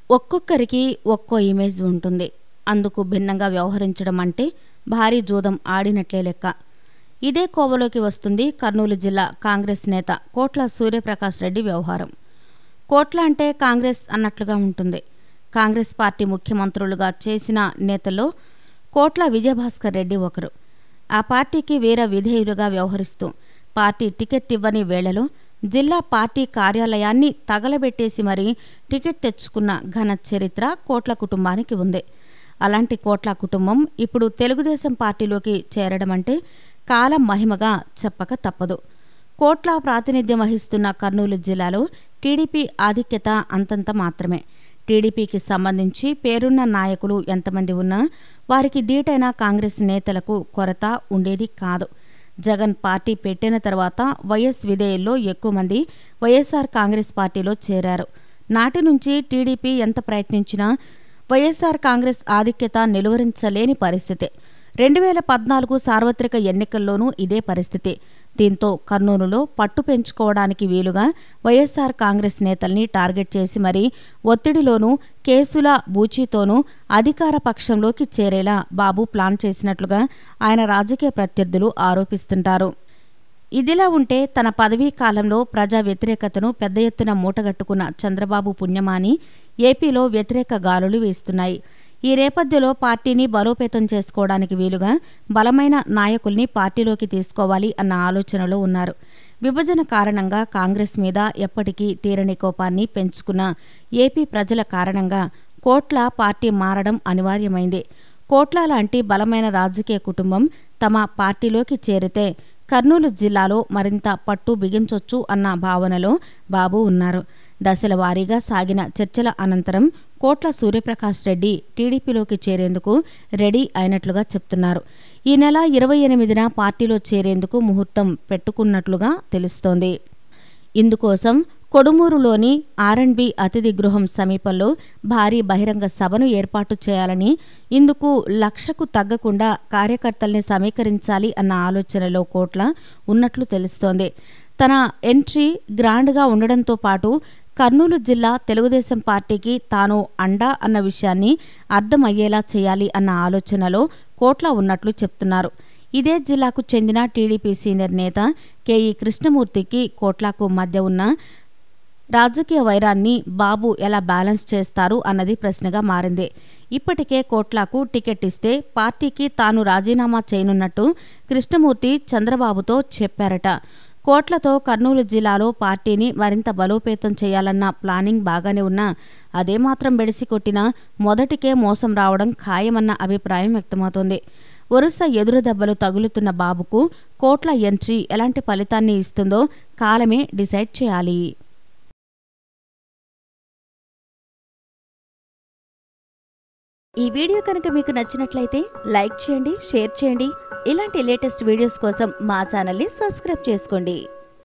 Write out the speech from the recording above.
ఒక్కొక్కరికి ఒక్కో ఇమేజ్ ఉంటుంది అందుకు భిన్నంగా వ్యవహరించడం అంటే భారీ జూదం ఆడినట్లే లెక్క ఇదే కోవలోకి వస్తుంది కర్నూలు జిల్లా కాంగ్రెస్ నేత కోట్ల సూర్యప్రకాష్ రెడ్డి వ్యవహారం కోట్ల అంటే కాంగ్రెస్ అన్నట్లుగా ఉంటుంది కాంగ్రెస్ పార్టీ ముఖ్యమంత్రులుగా చేసిన నేతల్లో కోట్ల విజయభాస్కర్ రెడ్డి ఒకరు ఆ పార్టీకి వీర విధేయులుగా వ్యవహరిస్తూ పార్టీ టికెట్ ఇవ్వని వేళలో జిల్లా పార్టీ కార్యాలయాన్ని తగలబెట్టేసి మరీ టికెట్ తెచ్చుకున్న ఘన చరిత్ర కోట్ల కుటుంబానికి ఉంది అలాంటి కోట్ల కుటుంబం ఇప్పుడు తెలుగుదేశం పార్టీలోకి చేరడం అంటే కాలం మహిమగా చెప్పక తప్పదు కోట్ల ప్రాతినిధ్యం వహిస్తున్న కర్నూలు జిల్లాలో టీడీపీ ఆధిక్యత అంతంత మాత్రమే టీడీపీకి సంబంధించి పేరున్న నాయకులు ఎంతమంది ఉన్నా వారికి దీటైన కాంగ్రెస్ నేతలకు కొరత ఉండేది కాదు జగన్ పార్టీ పెట్టిన తర్వాత వైఎస్ విధేయుల్లో ఎక్కువ మంది వైఎస్ఆర్ కాంగ్రెస్ పార్టీలో చేరారు నాటి నుంచి టీడీపీ ఎంత ప్రయత్నించినా వైఎస్ఆర్ కాంగ్రెస్ ఆధిక్యత నిలువరించలేని పరిస్థితి రెండు వేల పద్నాలుగు సార్వత్రిక ఎన్నికల్లోనూ ఇదే పరిస్థితి దీంతో కర్నూలులో పట్టు పెంచుకోవడానికి వీలుగా వైఎస్ఆర్ కాంగ్రెస్ నేతల్ని టార్గెట్ చేసి మరీ ఒత్తిడిలోనూ కేసుల బూచీతోనూ అధికార పక్షంలోకి చేరేలా బాబు ప్లాన్ చేసినట్లుగా ఆయన రాజకీయ ప్రత్యర్థులు ఆరోపిస్తుంటారు ఇదిలా ఉంటే తన పదవీ కాలంలో ప్రజా వ్యతిరేకతను పెద్ద ఎత్తున మూటగట్టుకున్న చంద్రబాబు పుణ్యమాని ఏపీలో వ్యతిరేక గాలులు వీస్తున్నాయి ఈ నేపథ్యంలో పార్టీని బలోపేతం చేసుకోవడానికి వీలుగా బలమైన నాయకుల్ని పార్టీలోకి తీసుకోవాలి అన్న ఆలోచనలో ఉన్నారు విభజన కారణంగా కాంగ్రెస్ మీద ఎప్పటికీ తీరని కోపాన్ని పెంచుకున్న ఏపీ ప్రజల కారణంగా కోట్ల పార్టీ మారడం అనివార్యమైంది కోట్ల లాంటి బలమైన రాజకీయ కుటుంబం తమ పార్టీలోకి చేరితే కర్నూలు జిల్లాలో మరింత పట్టు బిగించొచ్చు అన్న భావనలో బాబు ఉన్నారు దశల వారీగా సాగిన చర్చల అనంతరం కోట్ల సూర్యప్రకాష్ రెడ్డి టీడీపీలోకి చేరేందుకు రెడీ అయినట్లుగా చెప్తున్నారు ఈ నెల ఇరవై ఎనిమిదిన పార్టీలో చేరేందుకు ముహూర్తం పెట్టుకున్నట్లుగా తెలుస్తోంది ఇందుకోసం కొడుమూరులోని ఆర్ఎండ్బి అతిథి గృహం సమీపంలో భారీ బహిరంగ సభను ఏర్పాటు చేయాలని ఇందుకు లక్షకు తగ్గకుండా కార్యకర్తల్ని సమీకరించాలి అన్న ఆలోచనలో కోట్ల ఉన్నట్లు తెలుస్తోంది తన ఎంట్రీ గ్రాండ్గా ఉండడంతో పాటు కర్నూలు జిల్లా తెలుగుదేశం పార్టీకి తాను అండా అన్న విషయాన్ని అర్థమయ్యేలా చేయాలి అన్న ఆలోచనలో కోట్ల ఉన్నట్లు చెప్తున్నారు ఇదే జిల్లాకు చెందిన టీడీపీ సీనియర్ నేత కేఈ కృష్ణమూర్తికి కోట్లకు మధ్య ఉన్న రాజకీయ వైరాన్ని బాబు ఎలా బ్యాలెన్స్ చేస్తారు అన్నది ప్రశ్నగా మారింది ఇప్పటికే కోట్లాకు టికెట్ ఇస్తే పార్టీకి తాను రాజీనామా చేయనున్నట్టు కృష్ణమూర్తి చంద్రబాబుతో చెప్పారట కోట్లతో కర్నూలు జిల్లాలో పార్టీని మరింత బలోపేతం చేయాలన్న ప్లానింగ్ బాగానే ఉన్నా అదే మాత్రం బెడిసి కొట్టినా మొదటికే మోసం రావడం ఖాయమన్న అభిప్రాయం వ్యక్తమవుతోంది వరుస ఎదురు దెబ్బలు తగులుతున్న బాబుకు కోట్ల ఎంట్రీ ఎలాంటి ఫలితాన్ని ఇస్తుందో కాలమే డిసైడ్ చేయాలి ఈ వీడియో కనుక మీకు నచ్చినట్లయితే లైక్ చేయండి షేర్ చేయండి ఇలాంటి లేటెస్ట్ వీడియోస్ కోసం మా ఛానల్ని సబ్స్క్రైబ్ చేసుకోండి